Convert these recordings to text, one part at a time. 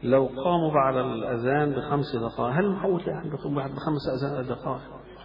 لو قاموا بعد الأذان بخمس دقائق هل معقول يعني بيقوم بعد بخمس أذان دقائق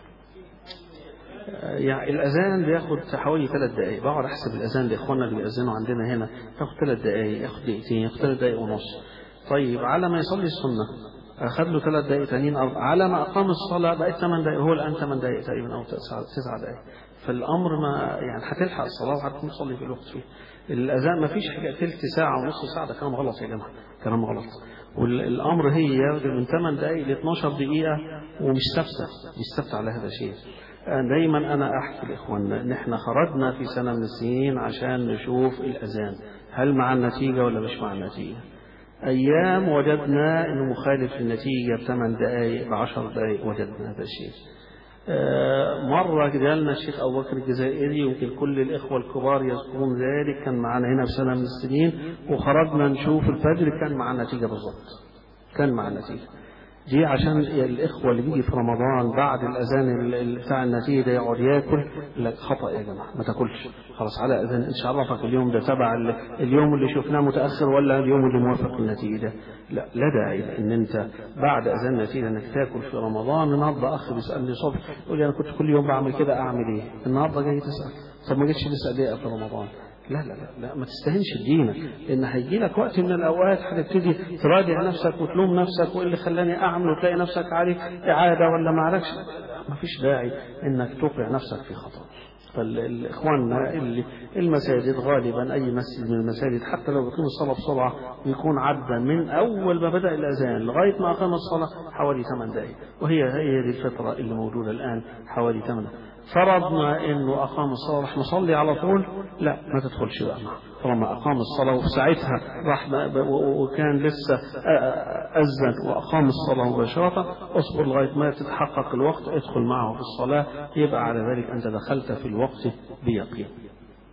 يعني الأذان بياخد حوالي ثلاث دقائق بقعد أحسب الأذان لإخواننا اللي بيأذنوا عندنا هنا ياخد ثلاث دقائق ياخد دقيقتين ياخد ثلاث دقائق ونص طيب على ما يصلي السنة أخذ له ثلاث دقائق تانيين أربع على ما أقام الصلاة بقت ثمان دقائق هو الآن ثمان دقائق تقريبا أو تسع تسع دقائق فالأمر ما يعني هتلحق الصلاة وهتكون تصلي في الوقت فيه الأذان ما فيش حاجة تلت ساعة ونص ساعة ده كلام غلط يا جماعة كلام غلط والأمر هي من 8 دقائق ل 12 دقيقة ومش ثابتة مش ثابتة على هذا الشيء دايما أنا أحكي لإخواننا إن إحنا خرجنا في سنة من السنين عشان نشوف الأذان هل مع النتيجة ولا مش مع النتيجة أيام وجدنا إنه مخالف للنتيجة بثمان دقائق بعشر دقائق وجدنا هذا الشيء مرة جالنا الشيخ أبو بكر الجزائري يمكن كل الإخوة الكبار يذكرون ذلك كان معنا هنا في سنة من السنين وخرجنا نشوف الفجر كان مع النتيجة بالضبط كان مع النتيجة دي عشان الإخوة اللي بيجي في رمضان بعد الأذان بتاع النتيجة يقعد ياكل لك خطأ يا جماعة ما تاكلش خلاص على أذان إيش عرفك اليوم ده تبع اليوم اللي شفناه متأخر ولا اليوم اللي موافق للنتيجة لا لا داعي إن أنت بعد أذان النتيجة إنك تاكل في رمضان النهارده أخ بيسألني صبح يقول لي أنا كنت كل يوم بعمل كده أعمل إيه؟ النهارده جاي تسأل طب ما جيتش لسه دقيقة في رمضان لا لا لا, لا ما تستهنش بدينك لان هيجي لك وقت من الاوقات هتبتدي تراجع نفسك وتلوم نفسك وايه اللي خلاني اعمل وتلاقي نفسك عليك اعاده ولا ما عليكش ما فيش داعي انك توقع نفسك في خطا فالاخواننا اللي المساجد غالبا اي مسجد من المساجد حتى لو بيقيم الصلاه بسرعه بيكون عدى من اول ما بدا الاذان لغايه ما اقام الصلاه حوالي 8 دقائق وهي هي دي الفتره اللي موجوده الان حوالي 8 فرضنا انه اقام الصلاه راح نصلي على طول لا ما تدخلش بقى معه طالما اقام الصلاه وفي ساعتها راح وكان لسه اذن واقام الصلاه مباشره اصبر لغايه ما تتحقق الوقت ادخل معه في الصلاه يبقى على ذلك انت دخلت في الوقت بيقين